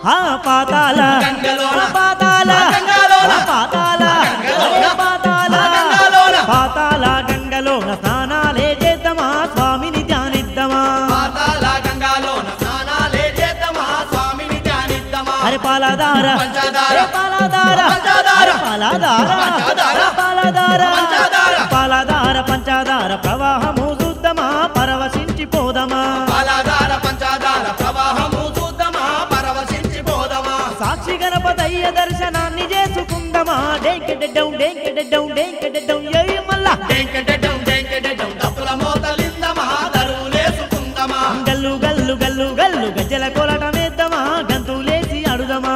ఆ పాతాల గంగలోన. ఆ పాతాల గంగలోన. ఆ పాతాల గంగలోన. ఆ పాతాల గంగలోన. పాతాల గంగలోన స్నానాలే చేద్దామా స్వామిని ధ్యానిద్దామా పాతాళ గంగాలోన స్నానాలే చేద్దామా స్వామిని ధ్యానిద్దామా అరే పాలదార పంచదార. అరే పాలదార పంచదార. అరే పాలదార పంచదార. అరే పాలదార పంచదార. పాలదార పంచదార ప్రవాహము చూద్దామా పరవశించి పోదమా పాలాధార పంచాధార ప్రవాహము చూద్దామా పరవశించిపోదమా సాక్షి గణపతయ్య దర్శనాన్ని చేసుకుందమా డేంకెడెడ్డం డేంకెడెడ్డం డేంకెడెడ్డం ఏయ్ మల్లా డెంకెడెడ్డం డెంకెడెడ్డం డప్పుల మోతలిందమా దరువులేసుకుందమా గల్లు గల్లు గల్లు గల్లు గజ్జల కొలటమేద్దామా గంతులేసి అడుదమా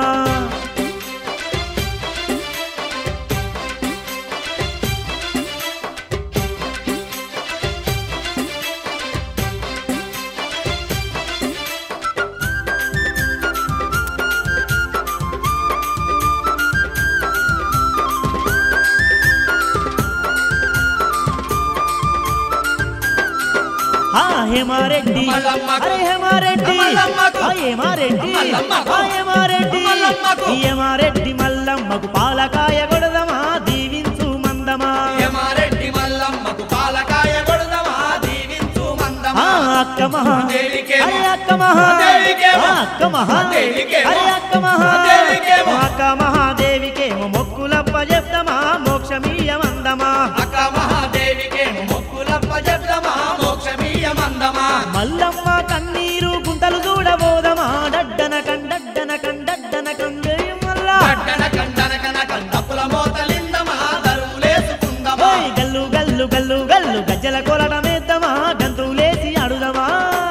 ఆ హేమారెడ్డి మల్లమ్మకు. అరే హేమారెడ్డి మల్లమ్మకు. ఆ హేమారెడ్డి మల్లమ్మకు. ఆ హేమారెడ్డి మల్లమ్మకు. ఈ హేమారెడ్డి మల్లమ్మకు పాలకాయ కొడదమా దీవించు మందమా యమారెడ్డి మల్లమ్మకు పాలకాయ కొడదమా దీవించు ఆ మందమా అక్క మహా దేవికేమో. అరే అక్క మహా దేవికేమో. ఆ అక్క మహా దేవికేమో. అరే అక్క మహా దేవికేమో. అక్క మహాదేవికేమో మొక్కులప్ప చెప్తామా మోక్షమీయమందమా అక్క మహాదేవికేమో మొక్కులప్ప చెప్దమా మోక్షమీయ మందమా మల్లమ్మ కన్నీరు గుంటలు చూడబోదమా డడ్డన కండడ్డన కండడ్డన కంజయ మల్లా కట్టన కండన కనక డప్పుల మోతలిందమా దరువులేసుకుందమా ఓయ్ గల్లు గల్లు గల్లు గల్లు గజ్జల కొలటమేద్దామా గంతులేసి అడుదమా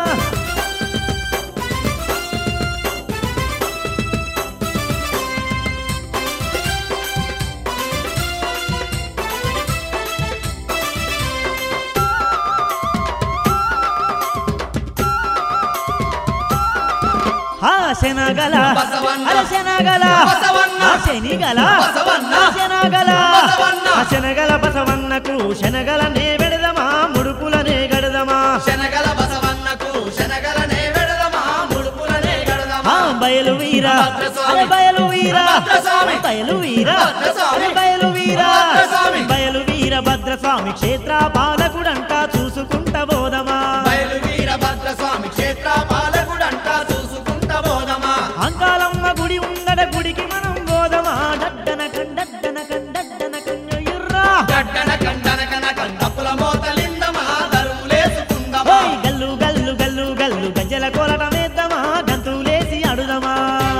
ఆ శనగల బసవన్న. అరే శనగల బసవన్న. ఆ శనిగల బసవన్న. ఆ శనగల బసవన్న. ఆ శనగల బసవన్నకు శనగలనే పెడదమా ముడుపులనే గడదమా శనగల బసవన్నకు శనగలనే వెడదమా ముడుపులనే ఆ గడదమా బయలు వీర భద్రస్వామి. అరే బయలు వీర భద్రస్వామి. బయలు వీర భద్రస్వామి. అరే బయలు వీర భద్రస్వామి. బయలు వీర భద్రస్వామి క్షేత్ర పాలకుడంట చూసుకుంట బోధమా బయలు వీర భద్రస్వామి క్షేత్ర పాలకుడంట చూసుకుంట బోధమా అంకాలమ్మ గుడి ఉందడ గుడికి మనం బోధమా డడ్డన కండడ్డన కండడ్డన కంజయుర్రా గడ్డన కండన కనక డప్పుల మోతలిందమా దరువులేసుకుందమా ఓయ్ గల్లు గల్లు గల్లు గల్లు గజ్జల కొలటమేద్దామా గంతులేసి అడుదమా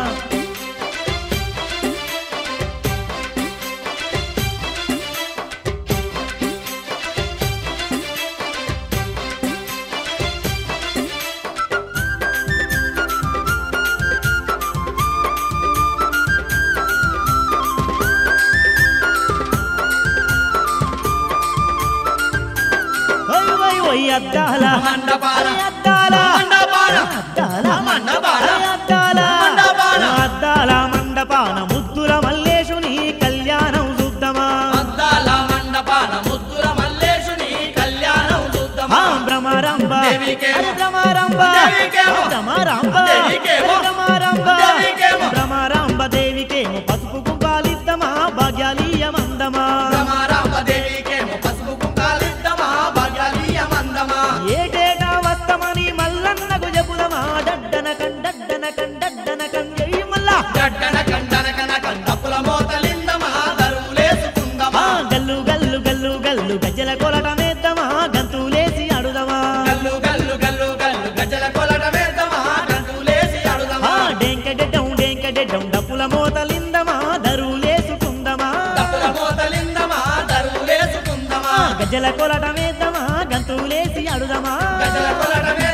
ఓయ్ ఓయ్ ఓయ్ అద్దాల మండపాల అరే అద్దాల మండపాల అద్దాల మండపాల అరే అద్దాల మండపాల అద్దాల మండపాన ముద్దుల మల్లేశుని కళ్యాణం చూద్దామా అద్దాల మండపాన ముద్దుల మల్లేశుని కళ్యాణం చూద్దామా ఆ భ్రమరాంబ దేవికేమో. అరే భ్రమరాంబ దేవికేమో. భ్రమరాంబ దేవికేమో. అరే భ్రమరాంబ దేవికేమో. భ్రమరాంబ దేవికేమో పసుపు కుంకాలిద్దమా భాగ్యాలీయమందమా రమారామ దేవికేమో పసుపు కుంకాలిద్దమా భాగ్యాలీయ మందమా ఏటేటా వస్తమని మల్లన్నకు చెబుదమా డడ్డన కండడ్డన కండడ్డన కంజయ్య మల్లా గడ్డన కండన కనక డప్పుల మోతలిందమా దరువులేసుకుందమా ఆ గల్లు గల్లు గల్లు గల్లు గజ్జల కొలటమేద్దామా గంతులేసి అడుదమా గల్లు గల్లు గల్లు గల్లు గజల కొలట వేద్దామా గంతులేసి ఆ అడుదమా డెంకెడెడ్డం డెంకెడెడ్డం డప్పుల మోతలిందమా దరువులేసుకుందమా డప్పుల మోతలిందమా దరువులేసుకుందమా గజ్జల కొలటమేద్దామా గంతులేసి అడుదమా గజల కొలట